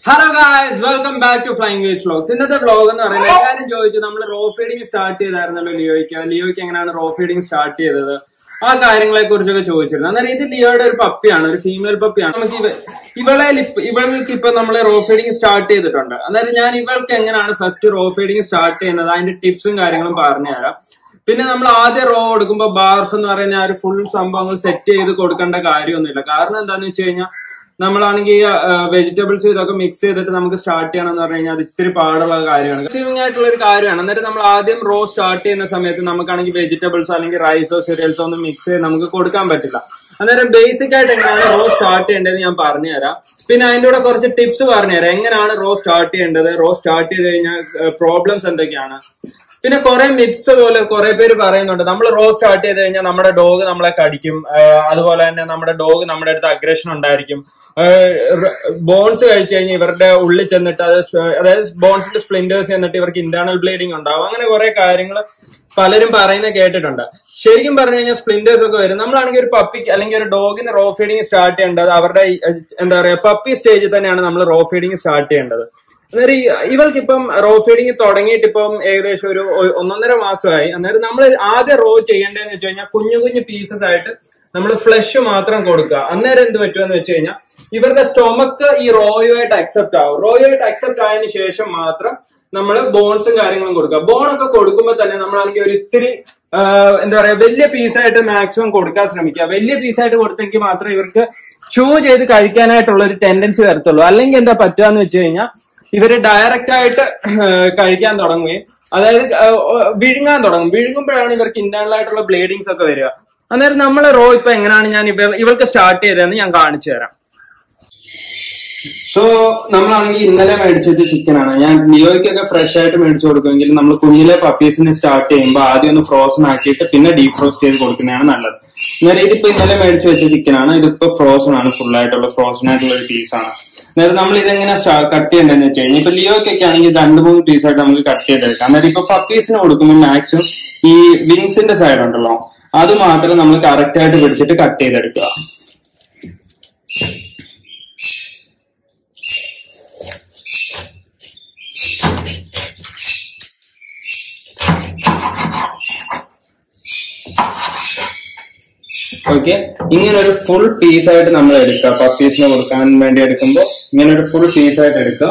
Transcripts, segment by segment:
Hello guys welcome back to flying ways vlogs ഇന്നത്തെ vlog എന്ന് പറയുന്നത് എല്ലാവരും ചോദിച്ചു നമ്മൾ റോ ഫീഡിങ് സ്റ്റാർട്ട് ചെയ്തായിരുന്നല്ലോ ലിയോയ്ക്ക് ലിയോയ്ക്ക് എങ്ങനെയാണ് റോ ഫീഡിങ് സ്റ്റാർട്ട് ചെയ്തത് ആ കാര്യങ്ങളെ കുറിച്ചൊക്കെ ചോദിച്ചിരുന്നു അന്നേരം ഇത് ലിയോയുടെ ഒരു പപ്പിയാണ് ഒരു ഫീമെയിൽ പപ്പിയാണ് നമുക്ക് ഇവ ഇവളെ ലിപ്പ് ഇവൾക്ക് ഇപ്പൊ നമ്മൾ റോ ഫീഡിങ് സ്റ്റാർട്ട് ചെയ്തിട്ടുണ്ട് അന്നേരം ഞാൻ ഇവൾക്ക് എങ്ങനെയാണ് ഫസ്റ്റ് റോ ഫീഡിങ് സ്റ്റാർട്ട് ചെയ്യുന്നത് അതിന്റെ ടിപ്സും കാര്യങ്ങളും പറഞ്ഞുതരാം പിന്നെ നമ്മൾ ആദ്യം റോ കൊടുക്കുമ്പോൾ ബാർസ് എന്ന് പറയുന്ന ആ ഒരു ഫുൾ സംഭവങ്ങൾ സെറ്റ് ചെയ്ത് കൊടുക്കേണ്ട കാര്യമൊന്നുമില്ല കാരണം എന്താന്ന് വെച്ച് കഴിഞ്ഞാൽ നമ്മളാണെങ്കിൽ വെജിറ്റബിൾസ് ഇതൊക്കെ മിക്സ് ചെയ്തിട്ട് നമുക്ക് സ്റ്റാർട്ട് ചെയ്യണം എന്ന് പറഞ്ഞു കഴിഞ്ഞാൽ അത് ഇത്തിരി പാടുള്ള കാര്യമാണ് കൺസ്യൂമിംഗ് ആയിട്ടുള്ള ഒരു കാര്യമാണ് എന്നിട്ട് നമ്മൾ ആദ്യം റോ സ്റ്റാർട്ട് ചെയ്യുന്ന സമയത്ത് നമുക്കാണെങ്കിൽ വെജിറ്റബിൾസ് അല്ലെങ്കിൽ റൈസോ സീരിയൽസോ ഒന്നും മിക്സ് ചെയ്ത് നമുക്ക് കൊടുക്കാൻ പറ്റില്ല അന്നേരം ബേസിക് ആയിട്ട് എങ്ങനെയാണ് റോ സ്റ്റാർട്ട് ചെയ്യേണ്ടത് ഞാൻ പറഞ്ഞുതരാം പിന്നെ അതിന്റെ കൂടെ കുറച്ച് ടിപ്സ് പറഞ്ഞുതരാം എങ്ങനെയാണ് റോ സ്റ്റാർട്ട് ചെയ്യേണ്ടത് റോ സ്റ്റാർട്ട് ചെയ്ത് കഴിഞ്ഞാൽ പ്രോബ്ലംസ് എന്തൊക്കെയാണ് പിന്നെ കുറെ മിക്സ് പോലെ കുറെ പേര് പറയുന്നുണ്ട് നമ്മൾ റോ സ്റ്റാർട്ട് ചെയ്ത് കഴിഞ്ഞാൽ നമ്മുടെ ഡോഗ് നമ്മളെ കടിക്കും ആഹ് അതുപോലെ തന്നെ നമ്മുടെ ഡോഗ് നമ്മുടെ അടുത്ത് അഗ്രഷൻ ഉണ്ടായിരിക്കും ബോൺസ് കഴിച്ചു കഴിഞ്ഞാൽ ഇവരുടെ ഉള്ളിൽ ചെന്നിട്ട് അത് സ്- അതായത് ബോൺസിന്റെ സ്പ്ലിന്റേഴ്സ് ചെന്നിട്ട് ഇവർക്ക് ഇന്റേണൽ ബ്ലീഡിങ് ഉണ്ടാവും അങ്ങനെ കുറെ കാര്യങ്ങൾ പലരും പറയുന്നത് കേട്ടിട്ടുണ്ട് ശരിക്കും പറഞ്ഞു കഴിഞ്ഞാൽ സ്പ്ലിന്റേഴ്സ് ഒക്കെ വരും നമ്മളാണെങ്കിൽ ഒരു പപ്പിക്ക് അല്ലെങ്കിൽ ഒരു ഡോഗിന് റോ ഫീഡിങ് സ്റ്റാർട്ട് ചെയ്യേണ്ടത് അവരുടെ ഈ, ഏഹ്, എന്താ പറയാ പപ്പി സ്റ്റേജിൽ തന്നെയാണ് നമ്മൾ റോ ഫീഡിങ് സ്റ്റാർട്ട് ചെയ്യേണ്ടത് അന്നേരം ഈ ഇവൾക്ക് ഇപ്പം റോ ഫീഡിങ് തുടങ്ങിയിട്ട് ഇപ്പം ഏകദേശം ഒരു ഒ- ഒന്നൊന്നര മാസമായി അന്നേരം നമ്മൾ ആദ്യം റോ ചെയ്യേണ്ടതെന്ന് വെച്ച് കഴിഞ്ഞാൽ കുഞ്ഞു കുഞ്ഞു പീസസ് ആയിട്ട് നമ്മൾ ഫ്ലഷ് മാത്രം കൊടുക്കുക അന്നേരം എന്ത് പറ്റുമെന്ന് വെച്ച് കഴിഞ്ഞാൽ ഇവരുടെ സ്റ്റൊമക്ക് ഈ റോയുമായിട്ട് അക്സെപ്റ്റ് ആവും റോയുമായിട്ട് അക്സെപ്റ്റ് ആയതിനു ശേഷം മാത്രം നമ്മൾ ബോൺസും കാര്യങ്ങളും കൊടുക്കുക ബോൺ ഒക്കെ കൊടുക്കുമ്പോൾ തന്നെ നമ്മളാണെങ്കിൽ ഒരു ഇത്തിരി ആ, എന്താ പറയാ വലിയ പീസായിട്ട് മാക്സിമം കൊടുക്കാൻ ശ്രമിക്കുക വലിയ പീസായിട്ട് കൊടുത്തെങ്കിൽ മാത്രമേ ഇവർക്ക് ചൂ ചെയ്ത് കഴിക്കാനായിട്ടുള്ള ഒരു ടെൻഡൻസി വരത്തുള്ളൂ അല്ലെങ്കിൽ എന്താ പറ്റുകയെന്ന് വെച്ച് കഴിഞ്ഞാൽ ഇവര് ഡയറക്റ്റ് ആയിട്ട് കഴിക്കാൻ തുടങ്ങുകയും അതായത് ഏഹ്, വിഴുങ്ങാൻ തുടങ്ങും വിഴുങ്ങുമ്പോഴാണ് ഇവർക്ക് ഇന്റേണൽ ആയിട്ടുള്ള ബ്ലീഡിങ്സ് ഒക്കെ വരിക അന്നേരം നമ്മളെ റോ ഇപ്പൊ എങ്ങനെയാണ് ഞാൻ ഇവ ഇവൾക്ക് സ്റ്റാർട്ട് ചെയ്തതെന്ന് ഞാൻ കാണിച്ചു തരാം സോ നമ്മളാണെങ്കിൽ ഇന്നലെ മേടിച്ചു വെച്ച ചിക്കനാണ് ഞാൻ ലിയോയ്ക്കൊക്കെ ഫ്രഷ് ആയിട്ട് മേടിച്ചു കൊടുക്കുമെങ്കിൽ നമ്മൾ കുഞ്ഞിലെ പപ്പീസിനെ സ്റ്റാർട്ട് ചെയ്യുമ്പോൾ ആദ്യം ഒന്ന് ഫ്രോസൺ ആക്കിയിട്ട് പിന്നെ ഡീഫ്രോസ്റ്റ് ചെയ്ത് കൊടുക്കുന്നതാണ് നല്ലത് അന്നേരം ഇതിപ്പോ ഇന്നലെ മേടിച്ചു വെച്ച ചിക്കനാണ് ഇതിപ്പോ ഫ്രോസൺ ആണ് ഫുൾ ആയിട്ടുള്ള ഫ്രോസൺ ആയിട്ടുള്ള ഒരു പീസാണ് അന്നേരം നമ്മൾ ഇതെങ്ങനെ കട്ട് ചെയ്യേണ്ടതെന്ന് വെച്ച് കഴിഞ്ഞാൽ ഇപ്പൊ ലിയോയ്ക്കൊക്കെ ആണെങ്കിൽ രണ്ട് മൂന്ന് പീസായിട്ട് നമുക്ക് കട്ട് ചെയ്തെടുക്കാം അന്നേരം ഇപ്പൊ പപ്പീസിന് കൊടുക്കുമ്പോൾ മാക്സിമം ഈ വിങ്സിന്റെ സൈഡ് ഉണ്ടല്ലോ അത് മാത്രം നമ്മൾ കറക്റ്റ് ആയിട്ട് പിടിച്ചിട്ട് കട്ട് ചെയ്തെടുക്കുക ഓക്കെ ഇങ്ങനെ ഒരു ഫുൾ പീസ് ആയിട്ട് നമ്മൾ എടുക്കുക പപ്പീസിന് കൊടുക്കാൻ വേണ്ടി എടുക്കുമ്പോൾ ഇങ്ങനെ ഒരു ഫുൾ പീസ് ആയിട്ട് എടുക്കുക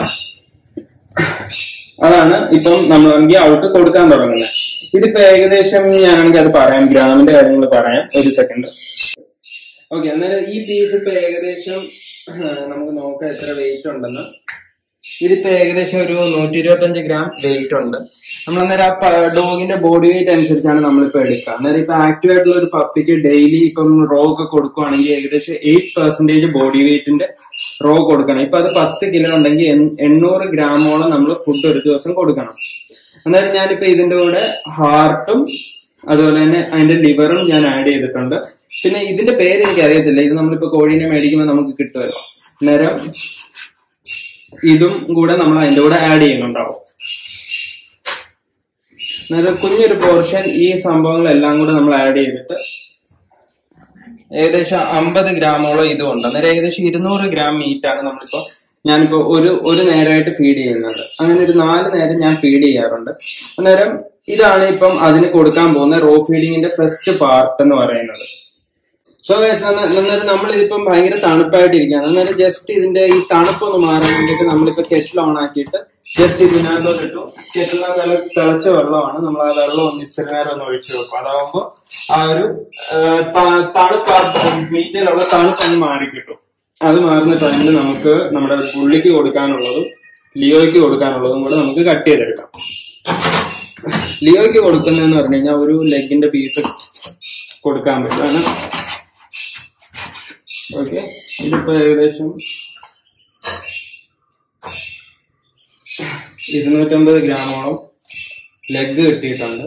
അതാണ് ഇപ്പം നമ്മളാണെങ്കിൽ അവൾക്ക് കൊടുക്കാൻ തുടങ്ങുന്നത് ഇതിപ്പോ ഏകദേശം ഞാനാണെങ്കിൽ അത് പറയാം ഗ്രാമിന്റെ കാര്യങ്ങൾ പറയാം ഒരു സെക്കൻഡ് ഓക്കെ അന്നേരം ഈ പീസ് ഇപ്പൊ ഏകദേശം നമുക്ക് നോക്കാം എത്ര വെയിറ്റ് ഉണ്ടെന്ന് ഇതിപ്പോ ഏകദേശം ഒരു നൂറ്റി ഇരുപത്തഞ്ച് ഗ്രാം വെയിറ്റ് ഉണ്ട് നമ്മൾ അന്നേരം ആ ഡോഗിന്റെ ബോഡി വെയിറ്റ് അനുസരിച്ചാണ് നമ്മളിപ്പോ എടുക്കുക അന്നേരം ഇപ്പൊ ആക്റ്റീവ് ആയിട്ടുള്ള ഒരു പപ്പിക്ക് ഡെയിലി ഇപ്പം റോ ഒക്കെ കൊടുക്കുവാണെങ്കിൽ ഏകദേശം എയ്റ്റ് പെർസെന്റേജ് ബോഡി വെയിറ്റിന്റെ റോ കൊടുക്കണം ഇപ്പൊ അത് പത്ത് കിലോ ഉണ്ടെങ്കിൽ എൺ- എണ്ണൂറ് ഗ്രാമോളം നമ്മൾ ഫുഡ് ഒരു ദിവസം കൊടുക്കണം അന്നേരം ഞാനിപ്പോ ഇതിന്റെ കൂടെ ഹാർട്ടും അതുപോലെ തന്നെ അതിന്റെ ലിവറും ഞാൻ ആഡ് ചെയ്തിട്ടുണ്ട് പിന്നെ ഇതിന്റെ പേര് എനിക്ക് അറിയത്തില്ല ഇത് നമ്മളിപ്പോ കോഴീനെ മേടിക്കുമ്പോൾ നമുക്ക് കിട്ടുമല്ലോ അന്നേരം ഇതും കൂടെ നമ്മൾ അതിന്റെ കൂടെ ആഡ് ചെയ്യുന്നുണ്ടാവും അന്നേരം കുഞ്ഞൊരു പോർഷൻ ഈ സംഭവങ്ങളെല്ലാം കൂടെ നമ്മൾ ആഡ് ചെയ്തിട്ട് ഏകദേശം അമ്പത് ഗ്രാമോളം ഇതും ഉണ്ട് അന്നേരം ഏകദേശം ഇരുന്നൂറ് ഗ്രാം മീറ്റ് ആണ് നമ്മളിപ്പോ ഞാനിപ്പോ ഒരു ഒരു നേരമായിട്ട് ഫീഡ് ചെയ്യുന്നത് അങ്ങനെ ഒരു നാല് നേരം ഞാൻ ഫീഡ് ചെയ്യാറുണ്ട് അന്നേരം ഇതാണ് ഇപ്പം അതിന് കൊടുക്കാൻ പോകുന്ന റോ ഫീഡിങ്ങിന്റെ ഫസ്റ്റ് പാർട്ട് എന്ന് പറയുന്നത് സോ അന്നേരം നമ്മൾ ഇതിപ്പം ഭയങ്കര തണുപ്പായിട്ടിരിക്കുകയാണ് അന്നേരം ജസ്റ്റ് ഇതിന്റെ ഈ തണുപ്പൊന്ന് മാറാൻ വേണ്ടിയിട്ട് നമ്മളിപ്പോ കെറ്റിൽ ഓൺ ആക്കിയിട്ട് ജസ്റ്റ് ഇതിനകത്തോട്ട് ഇട്ടു കെറ്റിലിനകത്ത് നല്ല തിളച്ച വെള്ളമാണ് നമ്മൾ ആ വെള്ളം ഒന്ന് ഇച്ചിരി നേരം ഒന്ന് ഒഴിച്ചു വെക്കും അതാവുമ്പോ ആ ഒരു ആ, ത- തണുപ്പ് ആ മീറ്റിലുള്ള തണുപ്പ് ഒന്ന് മാറി കിട്ടും അത് മാറുന്ന ടൈമിൽ നമുക്ക് നമ്മുടെ പുള്ളിക്ക് കൊടുക്കാനുള്ളതും ലിയോയ്ക്ക് കൊടുക്കാനുള്ളതും കൂടെ നമുക്ക് കട്ട് ചെയ്തെടുക്കാം ലിയോയ്ക്ക് കൊടുക്കുന്നതെന്ന് പറഞ്ഞു കഴിഞ്ഞാൽ ഒരു ലെഗിന്റെ പീസ് കൊടുക്കാൻ പറ്റും കാരണം ഓക്കെ ഇതിപ്പോ ഏകദേശം ഇരുന്നൂറ്റമ്പത് ഗ്രാമോളം ലെഗ് കിട്ടിയിട്ടുണ്ട്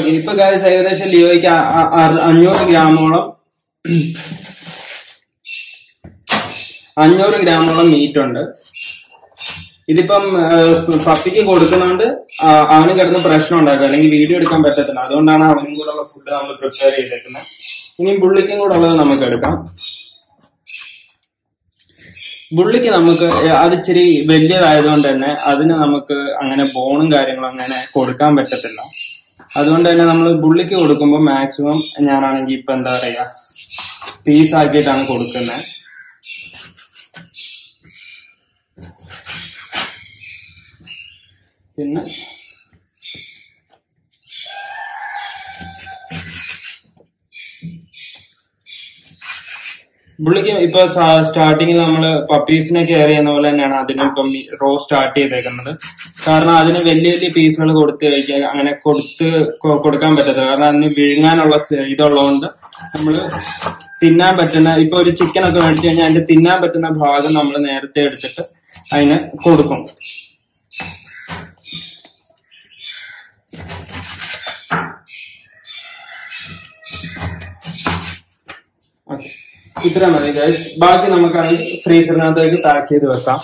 ഓക്കെ ഇപ്പൊ ഗായ്സ് ഏകദേശം ലിയോയ്ക്ക് അ- അ- അറു- അഞ്ഞൂറ് ഗ്രാമോളം അഞ്ഞൂറ് ഗ്രാമോളം മീറ്റ് ഉണ്ട് ഇതിപ്പം ഏഹ്, പപ്പിക്ക് കൊടുക്കുന്നതുകൊണ്ട് ആ, അവന് കിടന്ന് പ്രശ്നം ഉണ്ടാക്കുക അല്ലെങ്കിൽ വീഡിയോ എടുക്കാൻ പറ്റത്തില്ല അതുകൊണ്ടാണ് അവനും കൂടെ ഉള്ള ഫുഡ് നമ്മൾ പ്രിപ്പയർ ചെയ്തേക്കുന്നത് ഇനി ബുള്ളിക്കും കൂടെ ഉള്ളത് നമുക്ക് എടുക്കാം ബുള്ളിക്ക് നമുക്ക് അത് ഇച്ചിരി വലിയതായതുകൊണ്ട് തന്നെ അതിന് നമുക്ക് അങ്ങനെ ബോണും കാര്യങ്ങളും അങ്ങനെ കൊടുക്കാൻ പറ്റത്തില്ല അതുകൊണ്ട് തന്നെ നമ്മൾ ബുള്ളിക്ക് കൊടുക്കുമ്പോൾ മാക്സിമം ഞാനാണെങ്കിൽ ഇപ്പൊ എന്താ പറയാ പീസ് ആക്കിയിട്ടാണ് കൊടുക്കുന്നത് പിന്നെ പുള്ളിക്ക് ഇപ്പൊ സ്റ്റാർട്ടിങ്ങിൽ നമ്മള് പപ്പീസിനെ കെയർ ചെയ്യുന്ന പോലെ തന്നെയാണ് അതിന് ഇപ്പം റോ സ്റ്റാർട്ട് ചെയ്തേക്കുന്നത് കാരണം അതിന് വലിയ വലിയ പീസുകൾ കൊടുത്ത് കഴിക്കാൻ അങ്ങനെ കൊടുത്ത് കൊ- കൊടുക്കാൻ പറ്റത്തില്ല കാരണം അതിന് വിഴുങ്ങാനുള്ള സ് ഇതുള്ളതുകൊണ്ട് നമ്മള് തിന്നാൻ പറ്റുന്ന ഇപ്പൊ ഒരു ചിക്കൻ ഒക്കെ മേടിച്ചു കഴിഞ്ഞാൽ അതിന്റെ തിന്നാൻ പറ്റുന്ന ഭാഗം നമ്മൾ നേരത്തെ എടുത്തിട്ട് അതിന് കൊടുക്കും ഓക്കെ ഇത്ര മതി ഗൈസ് ബാക്കി നമുക്കാണെങ്കിൽ ഫ്രീസറിനകത്തേക്ക് പാക്ക് ചെയ്ത് വെക്കാം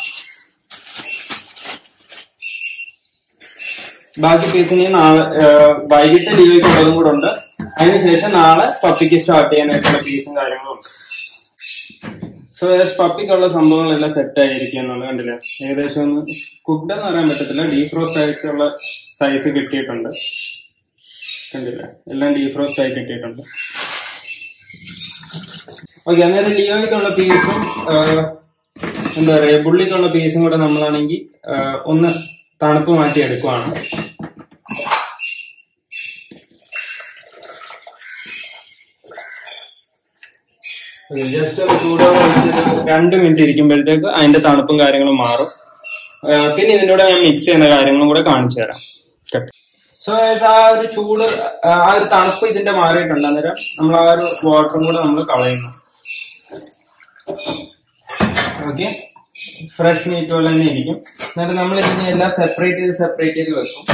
ബാക്കി പീസിന് നാളെ ഏഹ്, വൈകിട്ട് ലീവൊക്കെ ഉള്ളതും കൂടെ ഉണ്ട് അതിനുശേഷം നാളെ പപ്പിക്ക് സ്റ്റാർട്ട് ചെയ്യാനായിട്ടുള്ള പീസും കാര്യങ്ങളും ഉണ്ട് സോ പപ്പിക്കുള്ള സംഭവങ്ങളെല്ലാം സെറ്റ് ആയിരിക്കുന്നുണ്ട് കണ്ടില്ലേ ഏകദേശം ഒന്ന് കുക്ക്ഡ് എന്ന് പറയാൻ പറ്റത്തില്ല ഡീഫ്രോസ്റ്റ് ആയിട്ടുള്ള സൈസ് കിട്ടിയിട്ടുണ്ട് കണ്ടില്ലേ എല്ലാം ഡീഫ്രോസ്റ്റ് ആയി കിട്ടിയിട്ടുണ്ട് ഓക്കെ അന്നേരം ലിയോയ്ക്കുള്ള പീസും എന്താ പറയാ ബുള്ളിക്കുള്ള പീസും കൂടെ നമ്മളാണെങ്കിൽ ഒന്ന് തണുപ്പ് മാറ്റി എടുക്കുവാണ് ജസ്റ്റ് ഒന്ന് ചൂടോടെ വെച്ചിട്ട് രണ്ട് മിനിറ്റ് ഇരിക്കുമ്പോഴത്തേക്ക് അതിന്റെ തണുപ്പും കാര്യങ്ങളും മാറും ആ, പിന്നെ ഇതിന്റെ കൂടെ ഞാൻ മിക്സ് ചെയ്യുന്ന കാര്യങ്ങളും കൂടെ കാണിച്ചു തരാം സോ ആ ഒരു ചൂട് ആ ആ ഒരു തണുപ്പ് ഇതിന്റെ മാറിയിട്ടുണ്ട് അന്നേരം നമ്മൾ ആ ഒരു വാട്ടറും കൂടെ നമ്മൾ കളയുന്നു ഓക്കെ ഫ്രഷ് മീറ്റ് പോലെ തന്നെ ഇരിക്കും എന്നിട്ട് നമ്മൾ ഇതിനെ എല്ലാം സെപ്പറേറ്റ് ചെയ്ത് സെപ്പറേറ്റ് ചെയ്ത് വെക്കും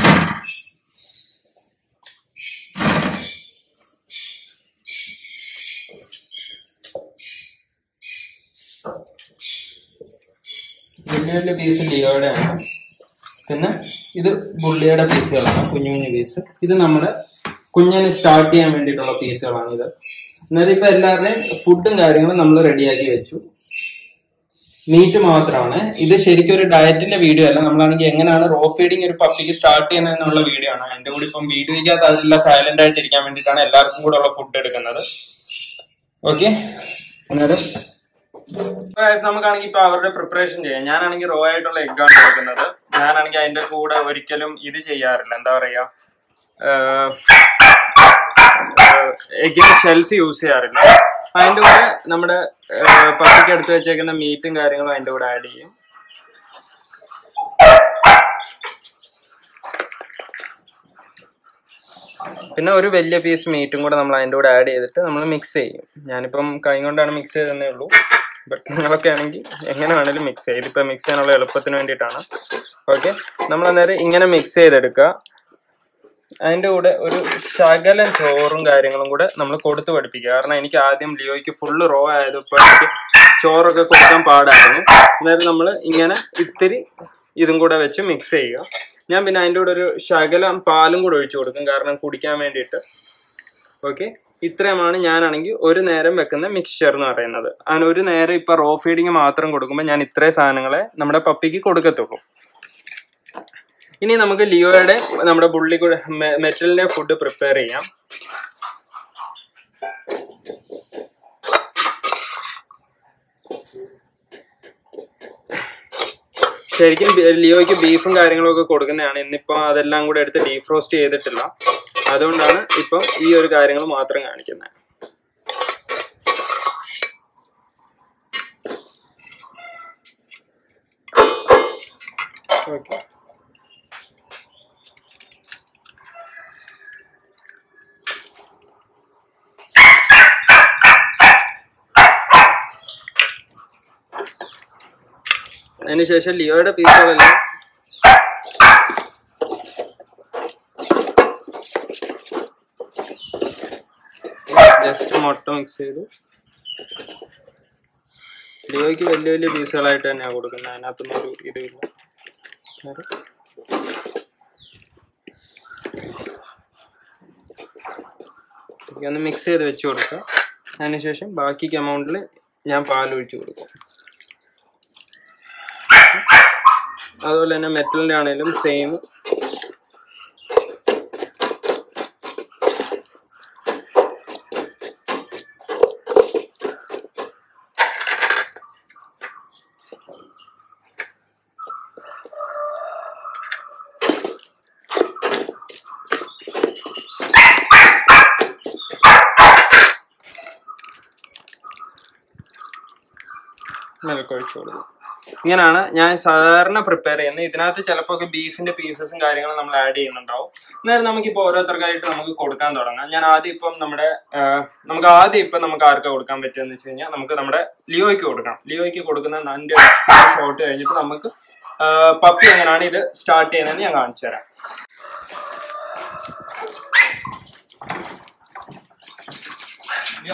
വലിയ വലിയ പീസ് ലിയോയുടെ ആണ് പിന്നെ ഇത് ബുള്ളിയുടെ പീസുകളാണ് കുഞ്ഞു കുഞ്ഞു പീസ് ഇത് നമ്മുടെ കുഞ്ഞിന് സ്റ്റാർട്ട് ചെയ്യാൻ വേണ്ടിയിട്ടുള്ള പീസുകളാണ് ഇത് അന്നേരം ഇപ്പൊ എല്ലാവരുടെയും ഫുഡും കാര്യങ്ങളും നമ്മൾ റെഡിയാക്കി വെച്ചു മീറ്റ് മാത്രമാണ് ഇത് ശരിക്കും ഒരു ഡയറ്റിന്റെ വീഡിയോ അല്ല നമ്മളാണെങ്കിൽ എങ്ങനെയാണ് റോ ഫീഡിങ് ഒരു പപ്പിക്ക് സ്റ്റാർട്ട് ചെയ്യുന്നത് എന്നുള്ള വീഡിയോ ആണ് അതിന്റെ കൂടെ ഇപ്പം വീഡിയോയ്ക്കകത്ത് അതെല്ലാം സൈലന്റ് ആയിട്ട് ഇരിക്കാൻ വേണ്ടിയിട്ടാണ് എല്ലാവർക്കും കൂടെ ഉള്ള ഫുഡ് എടുക്കുന്നത് ഓക്കെ അന്നേരം Guys, നമുക്കാണെങ്കിൽ ഇപ്പൊ അവരുടെ പ്രിപ്പറേഷൻ ചെയ്യാം ഞാനാണെങ്കിൽ റോ ആയിട്ടുള്ള എഗ് ആണ് കൊടുക്കുന്നത് ഞാനാണെങ്കിൽ അതിന്റെ കൂടെ ഒരിക്കലും ഇത് ചെയ്യാറില്ല എന്താ പറയാ എഗിന് ഷെൽസ് യൂസ് ചെയ്യാറില്ല അതിന്റെ കൂടെ നമ്മുടെ ഏഹ്, പട്ടിക്ക് എടുത്ത് വെച്ചേക്കുന്ന മീറ്റും കാര്യങ്ങളും അതിന്റെ കൂടെ ആഡ് ചെയ്യും പിന്നെ ഒരു വലിയ പീസ് മീറ്റും കൂടെ നമ്മൾ അതിന്റെ കൂടെ ആഡ് ചെയ്തിട്ട് നമ്മൾ മിക്സ് ചെയ്യും ഞാനിപ്പം കൈ കൊണ്ടാണ് മിക്സ് ചെയ്തതേ ഉള്ളൂ ബട്ട് നിങ്ങളൊക്കെ ആണെങ്കിൽ എങ്ങനെ വേണേലും മിക്സ് ചെയ്യും ഇതിപ്പോൾ മിക്സ് ചെയ്യാനുള്ള എളുപ്പത്തിന് വേണ്ടിയിട്ടാണ് ഓക്കെ നമ്മൾ അന്നേരം ഇങ്ങനെ മിക്സ് ചെയ്തെടുക്കുക അതിന്റെ കൂടെ ഒരു ശകലം ചോറും കാര്യങ്ങളും കൂടെ നമ്മൾ കൊടുത്തു പഠിപ്പിക്കുക കാരണം എനിക്ക് ആദ്യം ലിയോയ്ക്ക് ഫുള്ള് റോ ആയത് ഇപ്പോൾ എനിക്ക് ചോറൊക്കെ കൊടുക്കാൻ പാടായിരുന്നു അന്നേരം നമ്മൾ ഇങ്ങനെ ഇത്തിരി ഇതും കൂടെ വെച്ച് മിക്സ് ചെയ്യുക ഞാൻ പിന്നെ അതിൻ്റെ കൂടെ ഒരു ശകലം പാലും കൂടെ ഒഴിച്ചു കൊടുക്കും കാരണം കുടിക്കാൻ വേണ്ടിയിട്ട് ഓക്കെ ഇത്രയുമാണ് ഞാനാണെങ്കിൽ ഒരു നേരം വെക്കുന്ന മിക്സ്ചർ എന്ന് പറയുന്നത് അങ്ങനെ ഒരു നേരം ഇപ്പൊ റോ ഫീഡിങ് മാത്രം കൊടുക്കുമ്പോൾ ഞാൻ ഇത്രയും സാധനങ്ങളെ നമ്മുടെ പപ്പിക്ക് കൊടുക്കത്തുള്ളൂ ഇനി നമുക്ക് ലിയോയുടെ നമ്മുടെ ബുള്ളി മെറ്റലിന്റെ ഫുഡ് പ്രിപ്പയർ ചെയ്യാം ശരിക്കും ബി- ലിയോയ്ക്ക് ബീഫും കാര്യങ്ങളും ഒക്കെ കൊടുക്കുന്നതാണ് ഇന്നിപ്പോ അതെല്ലാം കൂടെ എടുത്ത് ഡീഫ്രോസ്റ്റ് ചെയ്തിട്ടില്ല അതുകൊണ്ടാണ് ഇപ്പം ഈ ഒരു കാര്യങ്ങൾ മാത്രം കാണിക്കുന്നത് ഓക്കെ അതിനുശേഷം ലിയോയുടെ പീസുകളെല്ലാം ജസ്റ്റ് മുട്ട മിക്സ് ചെയ്തു ലിയോയ്ക്ക് വലിയ വലിയ പീസുകളായിട്ട് തന്നെയാണ് കൊടുക്കുന്നത് അതിനകത്തൊന്നും ഒരു ഇതില്ല വേറെ. ഇതൊക്കെ ഒന്ന് മിക്സ് ചെയ്ത് വെച്ച് കൊടുക്കുക അതിനുശേഷം ബാക്കി എമൗണ്ടിൽ ഞാൻ പാൽ ഒഴിച്ച് കൊടുക്കും അതുപോലെ തന്നെ മെറ്റലിൻ്റെ ആണെങ്കിലും സെയിം മിൽക്ക് ഒഴിച്ചു കൊടുക്കും ഇങ്ങനെയാണ് ഞാൻ സാധാരണ പ്രിപ്പയർ ചെയ്യുന്നത് ഇതിനകത്ത് ചിലപ്പോൾ ഒക്കെ ബീഫിന്റെ പീസസും കാര്യങ്ങളും നമ്മൾ ആഡ് ചെയ്യുന്നുണ്ടാവും അന്നേരം നമുക്കിപ്പോൾ ഓരോരുത്തർക്കായിട്ട് നമുക്ക് കൊടുക്കാൻ തുടങ്ങാം ഞാൻ ആദ്യം ഇപ്പം നമ്മുടെ ആ, നമുക്ക് ആദ്യം ഇപ്പം നമുക്ക് ആർക്കാ കൊടുക്കാൻ പറ്റുമെന്ന് വെച്ച് കഴിഞ്ഞാൽ നമുക്ക് നമ്മുടെ ലിയോയ്ക്ക് കൊടുക്കാം ലിയോയ്ക്ക് കൊടുക്കുന്ന എൻ്റെ ഷോട്ട് കഴിഞ്ഞിട്ട് നമുക്ക് ആ, പപ്പി എങ്ങനെയാണ് ഇത് സ്റ്റാർട്ട് ചെയ്യുന്നതെന്ന് ഞാൻ കാണിച്ചു തരാം Leo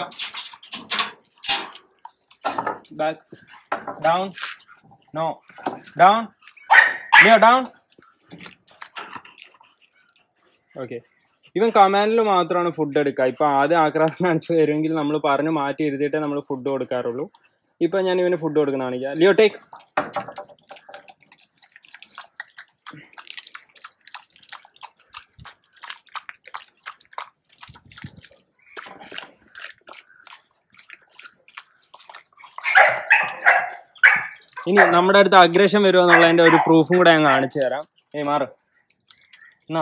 back down no down Leo down okay ഇവൻ കമാൻഡിൽ മാത്രമാണ് ഫുഡ് എടുക്കുക ഇപ്പൊ ആദ്യം ആക്രാന്തം കാണിച്ചു വരുമെങ്കിൽ നമ്മൾ പറഞ്ഞ് മാറ്റി ഇരുത്തിയിട്ടേ നമ്മൾ ഫുഡ് കൊടുക്കാറുള്ളൂ ഇപ്പൊ ഞാൻ ഇവന് ഫുഡ് കൊടുക്കുന്ന കാണിക്കാം ലിയോ ടേക്ക് ഇനി നമ്മുടെ അടുത്ത് അഗ്രഷൻ വരുമോ എന്നുള്ളതിന്റെ ഒരു പ്രൂഫും കൂടെ ഞാൻ കാണിച്ചു തരാം ഏയ് മാറ് എന്നാ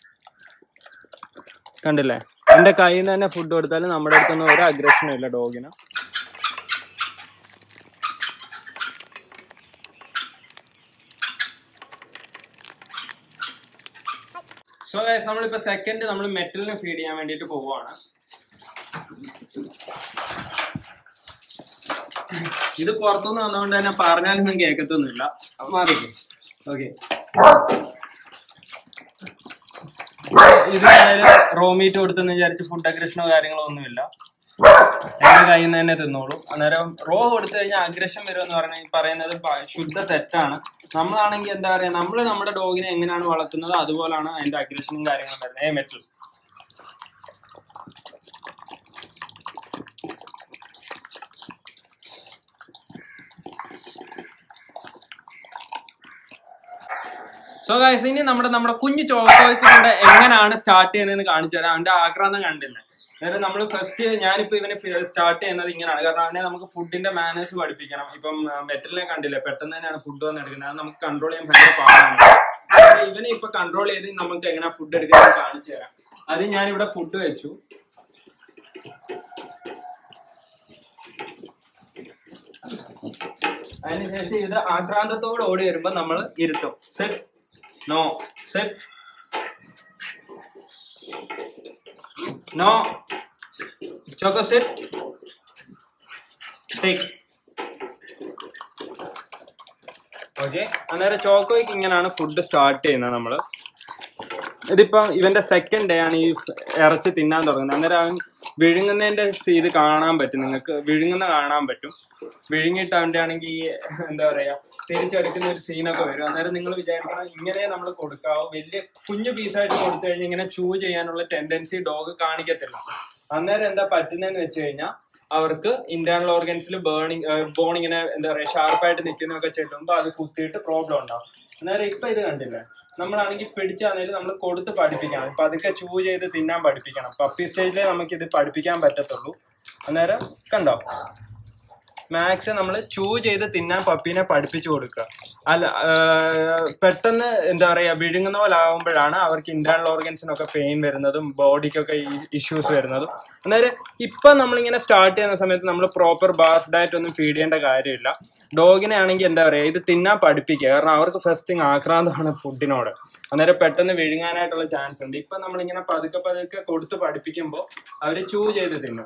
കണ്ടില്ലേ എന്റെ കയ്യിൽ നിന്ന് തന്നെ ഫുഡ് കൊടുത്താലും നമ്മുടെ അടുത്തൊന്നും ഒരു അഗ്രഷനും ഇല്ല ഡോഗിന് സോ ഗൈസ് നമ്മളിപ്പോ സെക്കൻഡ് നമ്മൾ മെറ്റലിന് ഫീഡ് ചെയ്യാൻ വേണ്ടിയിട്ട് പോവുകയാണ് ഇത് പുറത്തുനിന്ന് വന്നുകൊണ്ട് തന്നെ പറഞ്ഞാലൊന്നും കേൾക്കത്തൊന്നുമില്ല മാറിക്കും ഓക്കെ ഇത് റോ മീറ്റ് കൊടുത്തെന്ന് വിചാരിച്ച് ഫുഡ് അഗ്രഷനോ കാര്യങ്ങളോ ഒന്നുമില്ല എന്റെ കയ്യിൽ നിന്ന് തന്നെ തിന്നോളൂ അന്നേരം റോ കൊടുത്തു കഴിഞ്ഞാൽ അഗ്രഷൻ വരും എന്ന് പറഞ്ഞ പറയുന്നത് പ- ശുദ്ധ തെറ്റാണ് നമ്മളാണെങ്കിൽ എന്താ പറയാ നമ്മൾ നമ്മുടെ ഡോഗിനെ എങ്ങനെയാണ് വളർത്തുന്നത് അതുപോലാണ് അതിന്റെ അഗ്രഷനും കാര്യങ്ങളും വരുന്നത് ഏ മെറ്റൽ സോ ഗൈസ് ഇനി നമ്മുടെ നമ്മുടെ കുഞ്ഞു ചോക്കോയ്ക്ക് കൊണ്ട് എങ്ങനെയാണ് സ്റ്റാർട്ട് ചെയ്യുന്നതെന്ന് കാണിച്ചു തരാം അവന്റെ ആക്രാന്തം കണ്ടില്ല അതായത് നമ്മൾ ഫസ്റ്റ് ഞാനിപ്പോ ഇവനെ സ്റ്റാർട്ട് ചെയ്യുന്നത് ഇങ്ങനെയാണ് കാരണം അവനെ നമുക്ക് ഫുഡിന്റെ മാനേഴ്സ് പഠിപ്പിക്കണം ഇപ്പം മെറ്റലിനെ കണ്ടില്ലേ പെട്ടെന്ന് തന്നെയാണ് ഫുഡ് വന്ന് എടുക്കുന്നത് അത് നമുക്ക് കൺട്രോൾ ചെയ്യാൻ ഭയങ്കര പാടാണ് അപ്പൊ ഇവനെ ഇപ്പൊ കൺട്രോൾ ചെയ്ത് നമുക്ക് എങ്ങനെ ഫുഡ് എടുക്കുന്നത് കാണിച്ചു തരാം അത് ഞാനിവിടെ ഫുഡ് വെച്ചു അതിനുശേഷം ഇത് ആക്രാന്തത്തോട് ഓടി വരുമ്പോ നമ്മൾ ഇരുത്തും set no set no Choco set take okay അന്നേരം ചോക്കോയ്ക്ക് ഇങ്ങനെയാണ് ഫുഡ് സ്റ്റാർട്ട് ചെയ്യുന്നത് നമ്മള് ഇതിപ്പം ഇവന്റെ സെക്കൻഡ് ഡേ ആണ് ഈ ഇറച്ചി തിന്നാൻ തുടങ്ങുന്നത് അന്നേരം അവൻ വിഴുങ്ങുന്നതിന്റെ സി- ഇത് കാണാൻ പറ്റും നിങ്ങൾക്ക് വിഴുങ്ങുന്ന കാണാൻ പറ്റും വിഴുങ്ങിയിട്ട് അവന്റെ ആണെങ്കിൽ ഈ എന്താ പറയാ തിരിച്ചെടുക്കുന്ന ഒരു സീനൊക്കെ വരും അന്നേരം നിങ്ങൾ വിചാരിക്കണം ഇങ്ങനെ നമ്മൾ കൊടുക്കാവൂ വലിയ കുഞ്ഞു പീസായിട്ട് കൊടുത്തു കഴിഞ്ഞാൽ ഇങ്ങനെ ചൂ ചെയ്യാനുള്ള ടെൻഡൻസി ഡോഗ് കാണിക്കത്തില്ല അന്നേരം എന്താ പറ്റുന്നതെന്ന് വെച്ച് കഴിഞ്ഞാൽ അവർക്ക് ഇന്റേണൽ ഓർഗൻസിൽ ബേണിങ് ബോൺ ഇങ്ങനെ എന്താ പറയാ ഷാർപ്പായിട്ട് നിൽക്കുന്നതൊക്കെ ചെല്ലുമ്പോൾ അത് കുത്തിയിട്ട് പ്രോബ്ലം ഉണ്ടാവും അന്നേരം ഇപ്പൊ ഇത് കണ്ടില്ലേ നമ്മളാണെങ്കിൽ പിടിച്ചാണെങ്കിലും നമ്മൾ കൊടുത്ത് പഠിപ്പിക്കണം ഇപ്പൊ അതൊക്കെ ചൂ ചെയ്ത് തിന്നാൻ പഠിപ്പിക്കണം പപ്പി സ്റ്റേജിലേ നമുക്ക് ഇത് പഠിപ്പിക്കാൻ പറ്റത്തുള്ളൂ അന്നേരം കണ്ടോ മാക്സ് നമ്മൾ ചൂ ചെയ്ത് തിന്നാൻ പപ്പീനെ പഠിപ്പിച്ചു കൊടുക്കുക അല്ല ആഹ് പെട്ടെന്ന് എന്താ പറയാ വിഴുങ്ങുന്ന പോലെ ആകുമ്പോഴാണ് അവർക്ക് ഇന്റേണൽ ഓർഗൻസിനൊക്കെ പെയിൻ വരുന്നതും ബോഡിക്കൊക്കെ ഇഷ്യൂസ് വരുന്നതും അന്നേരം ഇപ്പൊ നമ്മളിങ്ങനെ സ്റ്റാർട്ട് ചെയ്യുന്ന സമയത്ത് നമ്മൾ പ്രോപ്പർ ബാത്ത് ഡയറ്റ് ഒന്നും ഫീഡ് ചെയ്യേണ്ട കാര്യമില്ല ഡോഗിനെ ആണെങ്കിൽ എന്താ പറയാ ഇത് തിന്നാൻ പഠിപ്പിക്കുക കാരണം അവർക്ക് ഫസ്റ്റ് തിങ് ആക്രാന്തമാണ് ഫുഡിനോട് അന്നേരം പെട്ടെന്ന് വിഴുങ്ങാനായിട്ടുള്ള ചാൻസ് ഉണ്ട് ഇപ്പൊ നമ്മളിങ്ങനെ പതുക്കെ പതുക്കെ കൊടുത്ത് പഠിപ്പിക്കുമ്പോൾ അവര് ചൂ ചെയ്ത് തിന്നും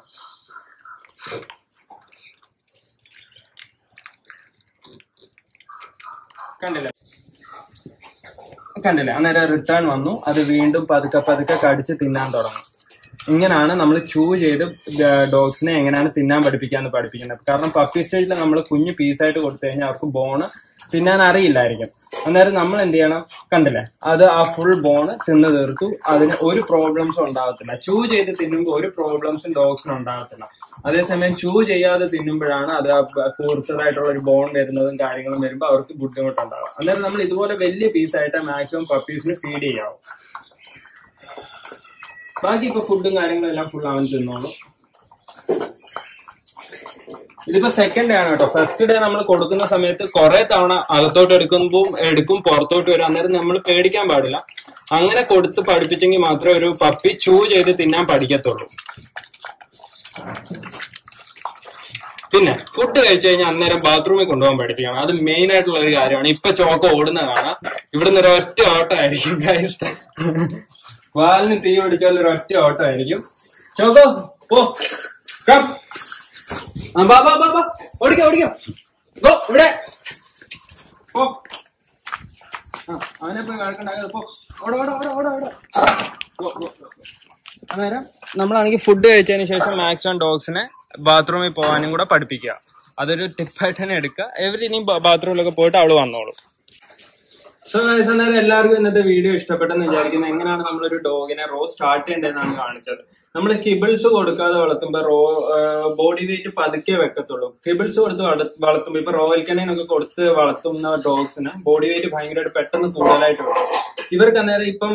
കണ്ടില്ല കണ്ടില്ല അന്നേരം റിട്ടേൺ വന്നു അത് വീണ്ടും പതുക്കെ പതുക്കെ കടിച്ച് തിന്നാൻ തുടങ്ങും ഇങ്ങനെയാണ് നമ്മൾ ചൂ ചെയ്ത് ഡോഗ്സിനെ എങ്ങനെയാണ് തിന്നാൻ പഠിപ്പിക്കാന്ന് പഠിപ്പിക്കുന്നത് കാരണം പപ്പി സ്റ്റേജിൽ നമ്മൾ കുഞ്ഞു പീസായിട്ട് കൊടുത്തു കഴിഞ്ഞാൽ അവർക്ക് ബോണ് തിന്നാൻ അറിയില്ലായിരിക്കും അന്നേരം നമ്മൾ എന്ത് ചെയ്യണം കണ്ടില്ലേ അത് ആ ഫുൾ ബോണ് തിന്ന് തീർത്തു അതിന് ഒരു പ്രോബ്ലംസും ഉണ്ടാകത്തില്ല ചൂ ചെയ്ത് തിന്നുമ്പോൾ ഒരു പ്രോബ്ലംസും ഡോഗ്സിന് ഉണ്ടാകത്തില്ല അതേസമയം ചൂ ചെയ്യാതെ തിന്നുമ്പോഴാണ് അത് ആ ബ- കൂർത്തതായിട്ടുള്ള ഒരു ബോൺ വരുന്നതും കാര്യങ്ങളും വരുമ്പോൾ അവർക്ക് ബുദ്ധിമുട്ടുണ്ടാകും അന്നേരം നമ്മൾ ഇതുപോലെ വലിയ പീസായിട്ട് മാക്സിമം പപ്പീസിന് ഫീഡ് ചെയ്യാവും ബാക്കി ഇപ്പൊ ഫുഡും കാര്യങ്ങളും എല്ലാം ഫുൾ അവൻ തിന്നോളും ഇതിപ്പോ സെക്കൻഡ് ഡേ ആണ് കേട്ടോ ഫസ്റ്റ് ഡേ നമ്മൾ കൊടുക്കുന്ന സമയത്ത് കുറെ തവണ അകത്തോട്ട് എടുക്കുമ്പോൾ എടുക്കും പുറത്തോട്ട് വരും അന്നേരം നമ്മൾ പേടിക്കാൻ പാടില്ല അങ്ങനെ കൊടുത്ത് പഠിപ്പിച്ചെങ്കിൽ മാത്രമേ ഒരു പപ്പി ചൂ ചെയ്ത് തിന്നാൻ പഠിക്കത്തുള്ളൂ പിന്നെ ഫുഡ് കഴിച്ചു കഴിഞ്ഞാൽ അന്നേരം ബാത്റൂമിൽ കൊണ്ടുപോകാൻ പഠിപ്പിക്കണം അത് മെയിൻ ആയിട്ടുള്ള ഒരു കാര്യമാണ് ഇപ്പൊ ചോക്ക ഓടുന്ന കാണാം ഇവിടുന്ന് ഒരു ഒറ്റ ഓട്ടമായിരിക്കും ഗൈസ് വാലിന് തീ പിടിച്ചാൽ ഒരു ഒറ്റ ഓട്ടമായിരിക്കും ചോക്കോ പോ കം ആ, ബാ ബാ ബാ ബാ ഓടിക്കോ ഓടിക്കോ ഗോ ഇവിടെ പോ ആ അവനെ പോയി വഴക്കുണ്ടാക്കാതെ പോ ഓട ഓട ഓട ഓട ഓട ഗോ, ഗോ, ഗോ. അന്നേരം നമ്മളാണെങ്കിൽ ഫുഡ് കഴിച്ചതിന് ശേഷം മാക്സിമം ഡോഗ്സിനെ ബാത്റൂമിൽ പോകാനും കൂടെ പഠിപ്പിക്കുക അതൊരു ടിപ്പായിട്ട് തന്നെ എടുക്കുക എവരി ഇനി ബാത്റൂമിലൊക്കെ പോയിട്ട് അവള് വന്നോളൂ സോ അന്നേരം എല്ലാവർക്കും ഇന്നത്തെ വീഡിയോ ഇഷ്ടപ്പെട്ടെന്ന് വിചാരിക്കുന്നത് എങ്ങനെയാണ് നമ്മളൊരു ഡോഗിനെ റോ സ്റ്റാർട്ട് ചെയ്യേണ്ടതെന്നാണ് കാണിച്ചത് നമ്മൾ കിബിൾസ് കൊടുക്കാതെ വളർത്തുമ്പോൾ റോ ബോഡി വെയിറ്റ് പതുക്കെ വെക്കത്തുള്ളൂ കിബിൾസ് കൊടുത്ത് വള- വളർത്തുമ്പോൾ ഇപ്പൊ റോയൽ കനൈനൊക്കെ കൊടുത്ത് വളർത്തുന്ന ഡോഗ്സിന് ബോഡി വെയിറ്റ് ഭയങ്കരമായിട്ട് പെട്ടെന്ന് കൂടുതലായിട്ട് വരും ഇവർക്ക് അന്നേരം ഇപ്പം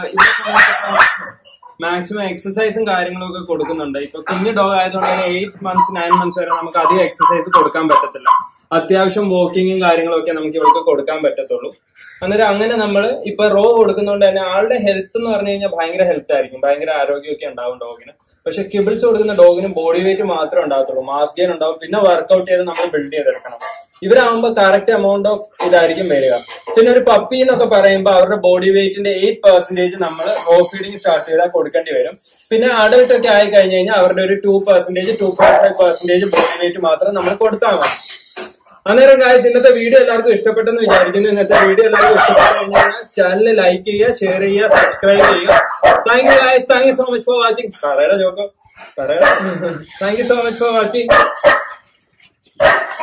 മാക്സിമം എക്സസൈസും കാര്യങ്ങളും ഒക്കെ കൊടുക്കുന്നുണ്ട് ഇപ്പൊ കുഞ്ഞു ഡോഗ് ആയതുകൊണ്ട് തന്നെ എയ്റ്റ് മന്ത്സ് നയൻ മന്ത്സ് വരെ നമുക്ക് അധികം എക്സസൈസ് കൊടുക്കാൻ പറ്റത്തില്ല അത്യാവശ്യം വാക്കിങ്ങും കാര്യങ്ങളും ഒക്കെ നമുക്ക് ഇവർക്ക് കൊടുക്കാൻ പറ്റത്തുള്ളൂ അന്നേരം അങ്ങനെ നമ്മൾ ഇപ്പൊ റോ കൊടുക്കുന്നതുകൊണ്ട് തന്നെ ആളുടെ ഹെൽത്ത് എന്ന് പറഞ്ഞു കഴിഞ്ഞാൽ ഭയങ്കര ഹെൽത്ത് ആയിരിക്കും ഭയങ്കര ആരോഗ്യമൊക്കെ ഉണ്ടാവും ഡോഗിന് പക്ഷെ കിബിൾസ് കൊടുക്കുന്ന ഡോഗിന് ബോഡി വെയിറ്റ് മാത്രമേ ഉണ്ടാകത്തുള്ളൂ മാസ് ഗെയിൻ ഉണ്ടാവും പിന്നെ വർക്കൗട്ട് ചെയ്ത് നമ്മൾ ബിൽഡ് ചെയ്തെടുക്കണം ഇവരാകുമ്പോൾ കറക്റ്റ് എമൗണ്ട് ഓഫ് ഇതായിരിക്കും വരിക പിന്നെ ഒരു പപ്പി എന്നൊക്കെ പറയുമ്പോൾ അവരുടെ ബോഡി വെയിറ്റിന്റെ എയ്റ്റ് പെർസെന്റേജ് നമ്മൾ റോ ഫീഡിങ് സ്റ്റാർട്ട് ചെയ്താൽ കൊടുക്കേണ്ടി വരും പിന്നെ അഡൽട്ട് ഒക്കെ ആയി കഴിഞ്ഞ് കഴിഞ്ഞാൽ അവരുടെ ഒരു two percentage two point five percentage body weight മാത്രം നമ്മൾ കൊടുത്താൽ മതി അന്നേരം ഗായ്സ് ഇന്നത്തെ വീഡിയോ എല്ലാവർക്കും ഇഷ്ടപ്പെട്ടെന്ന് വിചാരിക്കുന്നു ഇന്നത്തെ വീഡിയോ എല്ലാവർക്കും ഇഷ്ടപ്പെട്ടു കഴിഞ്ഞാൽ ചാനൽ ലൈക്ക് ചെയ്യുക ഷെയർ ചെയ്യുക സബ്സ്ക്രൈബ് ചെയ്യുക thank you guys thank you so much for watching പറയടാ ജോക്കോ പറയടാ thank you so much for watching